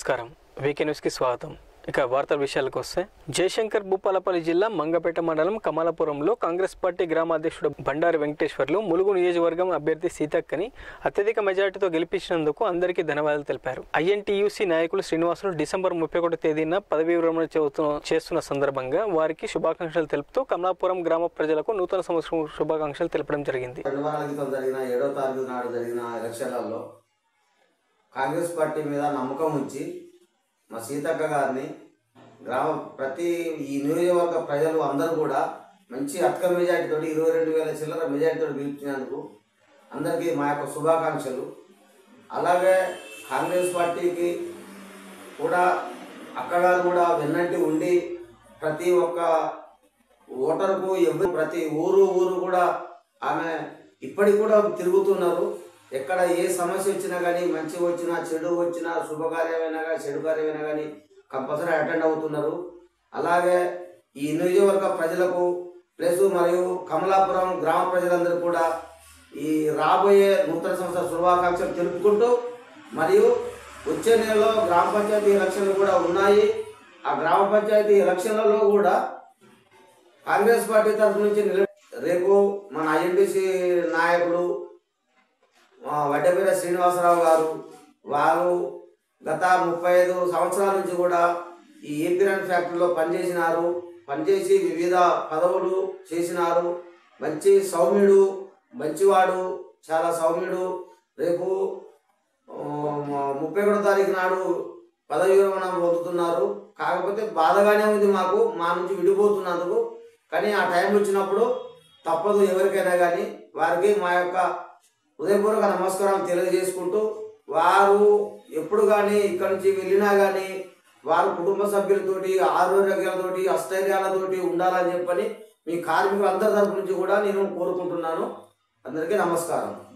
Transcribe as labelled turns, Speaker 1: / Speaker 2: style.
Speaker 1: నమస్కారం వీకే న్యూస్కి స్వాగతం ఇక వార్తల విషయాలకు వస్తే జయశంకర్ భూపాలపల్లి జిల్లా మంగపేట మండలం కమలాపురంలో కాంగ్రెస్ పార్టీ గ్రామాధ్యక్షుడు బండారి వెంకటేశ్వర్లు ములుగు నియోజకవర్గం అభ్యర్థి సీతక్కని అత్యధిక మెజార్టీతో గెలిపించినందుకు అందరికీ ధన్యవాదాలు తెలిపారు ఐఎన్టీయూసీ నాయకులు శ్రీనివాసులు డిసెంబర్ ముప్పై ఒకటి తేదీన పదవీ విరమణ చేస్తున్న చేస్తున్న సందర్భంగా వారికి శుభాకాంక్షలు తెలుపుతూ కమలాపురం గ్రామ ప్రజలకు నూతన సంవత్సరం శుభాకాంక్షలు తెలపడం జరిగింది
Speaker 2: రెండు వారాల క్రితం జరిగిన ఏడో తారీఖు నాడు జరిగిన ఎలక్షన్లలో కాంగ్రెస్ పార్టీ మీద నమ్మకం ఉంచి మా సీతక్క గారిని గ్రామ ప్రతి ఈ నియోజకవర్గ ప్రజలు అందరూ కూడా మంచి అత్క మెజార్టీతో ఇరవై రెండు వేల చిల్లర మెజార్టీతో గెలిపించినందుకు అందరికీ మా యొక్క శుభాకాంక్షలు అలాగే కాంగ్రెస్ పార్టీకి కూడా అక్కడ కూడా వెన్నంటి ఉండి ప్రతి ఒక్క ఓటర్కు ఎవరు ప్రతి ఊరు ఊరు కూడా ఆమె ఇప్పటికి కూడా తిరుగుతున్నారు ఎక్కడ ఏ సమస్య వచ్చినా కానీ మంచి వచ్చినా చెడు వచ్చినా శుభకార్యమైనా కానీ చెడు కార్యమైనా కానీ కంపల్సరీ అటెండ్ అవుతున్నారు అలాగే ఈ నియోజకవర్గ ప్రజలకు ప్లస్ మరియు కమలాపురం గ్రామ ప్రజలందరూ కూడా ఈ రాబోయే నూతన సంవత్సర శుభాకాంక్షలు తెలుపుకుంటూ మరియు వచ్చే నెలలో గ్రామ పంచాయతీ ఎలక్షన్లు కూడా ఉన్నాయి ఆ గ్రామ పంచాయతీ ఎలక్షన్లలో కూడా కాంగ్రెస్ పార్టీ తరఫు నుంచి నిల రేపు మన ఐఎన్టీసీ నాయకుడు ఆ, వడ్డేపేట శ్రీనివాసరావు గారు వారు గత ముప్పై ఐదు సంవత్సరాల నుంచి కూడా ఈ ఏపీరన్ ఫ్యాక్టరీలో పనిచేసినారు పనిచేసి వివిధ పదవులు చేసినారు మంచి సౌమ్యుడు మంచివాడు చాలా సౌమ్యుడు రేపు ఆ, ముప్పై ఒకటో తారీఖు నాడు పదవి విరమణ పొందుతున్నారు కాకపోతే బాధగానే ఉంది మాకు మా నుంచి విడిపోతున్నందుకు కానీ ఆ టైం వచ్చినప్పుడు తప్పదు ఎవరికైనా కానీ వారికి మా యొక్క హృదయపూర్వక నమస్కారం తెలియజేసుకుంటూ వారు ఎప్పుడు కానీ ఇక్కడి నుంచి వెళ్ళినా కానీ వారు కుటుంబ సభ్యులతోటి ఆరోగ్యాలతోటి అస్థైర్యాలతోటి ఉండాలని చెప్పని మీ కార్మికులందరి తరపు నుంచి కూడా నేను కోరుకుంటున్నాను అందరికీ నమస్కారం